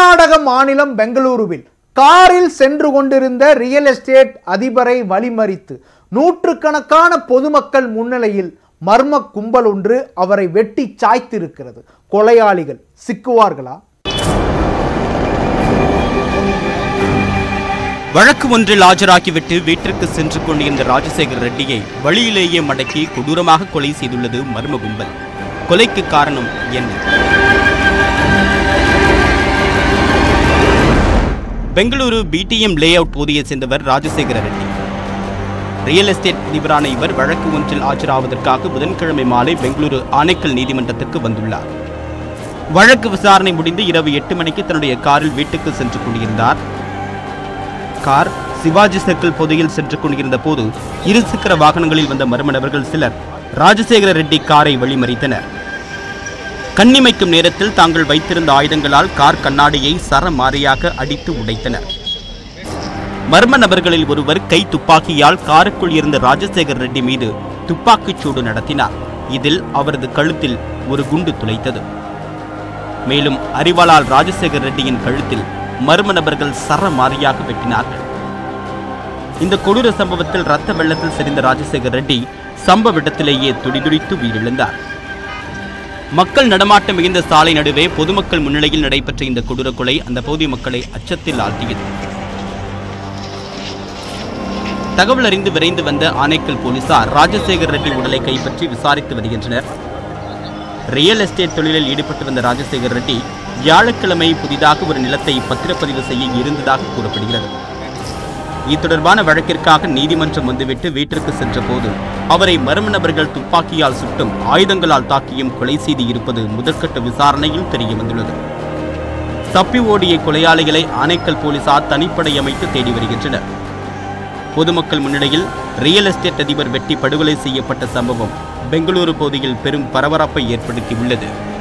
கர்நாடக மாநிலம் பெங்களூருவில் காரில் சென்று கொண்டிருந்த ரியல் எஸ்டேட் அதிபரை வழிமறித்து நூற்றுக்கணக்கான பொதுமக்கள் முன்னிலையில் மர்ம கும்பல் ஒன்று அவரை வெட்டி சாய்த்திருக்கிறது கொலையாளிகள் சிக்குவார்களா வழக்கு ஒன்றில் ஆஜராகிவிட்டு வீட்டிற்கு சென்று கொண்டிருந்த ராஜசேகர் ரெட்டியை வழியிலேயே மடக்கி கொடூரமாக கொலை செய்துள்ளது மர்ம கும்பல் கொலைக்கு காரணம் என்ன பெங்களூரு பிடிஎம் லே அவுட் பகுதியை சேர்ந்தவர் ராஜசேகர ரெட்டி ரியல் எஸ்டேட் அதிபரான இவர் வழக்கு ஒன்றில் ஆஜராவதற்காக புதன்கிழமை மாலை பெங்களூரு ஆனைக்கல் நீதிமன்றத்திற்கு வந்துள்ளார் வழக்கு விசாரணை முடிந்து இரவு எட்டு மணிக்கு தன்னுடைய காரில் வீட்டுக்கு சென்று கொண்டிருந்தார் கார் சிவாஜி சர்க்கிள் பகுதியில் சென்று கொண்டிருந்த போது இருசக்கர வாகனங்களில் வந்த மர்ம நபர்கள் சிலர் ராஜசேகர ரெட்டி காரை வழிமறித்தனர் கண்ணிமைக்கும் நேரத்தில் தாங்கள் வைத்திருந்த ஆயுதங்களால் கார் கண்ணாடியை சரமாரியாக அடித்து உடைத்தனர் மர்ம நபர்களில் ஒருவர் கை துப்பாக்கியால் காருக்குள் இருந்த ராஜசேகர் ரெட்டி மீது துப்பாக்கிச் சூடு நடத்தினார் இதில் அவரது கழுத்தில் ஒரு குண்டு துளைத்தது மேலும் அறிவாளால் ராஜசேகர் ரெட்டியின் கழுத்தில் மர்ம நபர்கள் சரமாரியாக வெட்டினார்கள் இந்த கொடூர சம்பவத்தில் ரத்த வெள்ளத்தில் சரிந்த ராஜசேகர் ரெட்டி சம்பவ இடத்திலேயே துடிதுடித்து உயிரிழந்தார் மக்கள் நடமாட்டம் மிகுந்த சாலை நடுவே பொதுமக்கள் முன்னிலையில் நடைபெற்ற இந்த கொடூர கொலை அந்த பகுதி மக்களை அச்சத்தில் ஆழ்த்தியது தகவல் அறிந்து விரைந்து வந்த ஆனைக்கல் போலீசார் ராஜசேகர் ரெட்டி உடலை கைப்பற்றி விசாரித்து வருகின்றனர் ரியல் எஸ்டேட் தொழிலில் ஈடுபட்டு வந்த ராஜசேகர் ரெட்டி வியாழக்கிழமை புதிதாக ஒரு நிலத்தை பத்திரப்பதிவு செய்ய இருந்ததாக கூறப்படுகிறது இது தொடர்பான வழக்கிற்காக நீதிமன்றம் வந்துவிட்டு வீட்டிற்கு சென்றபோது அவரை மர்ம நபர்கள் துப்பாக்கியால் சுட்டும் ஆயுதங்களால் தாக்கியும் கொலை செய்து இருப்பது முதற்கட்ட விசாரணையில் தெரிய வந்துள்ளது தப்பி ஓடிய கொலையாளிகளை ஆனைக்கல் போலீசார் தனிப்படை அமைத்து தேடி வருகின்றனர் பொதுமக்கள் முன்னிலையில் ரியல் எஸ்டேட் அதிபர் வெட்டி படுகொலை செய்யப்பட்ட சம்பவம் பெங்களூரு பகுதியில் பெரும் பரபரப்பை ஏற்படுத்தியுள்ளது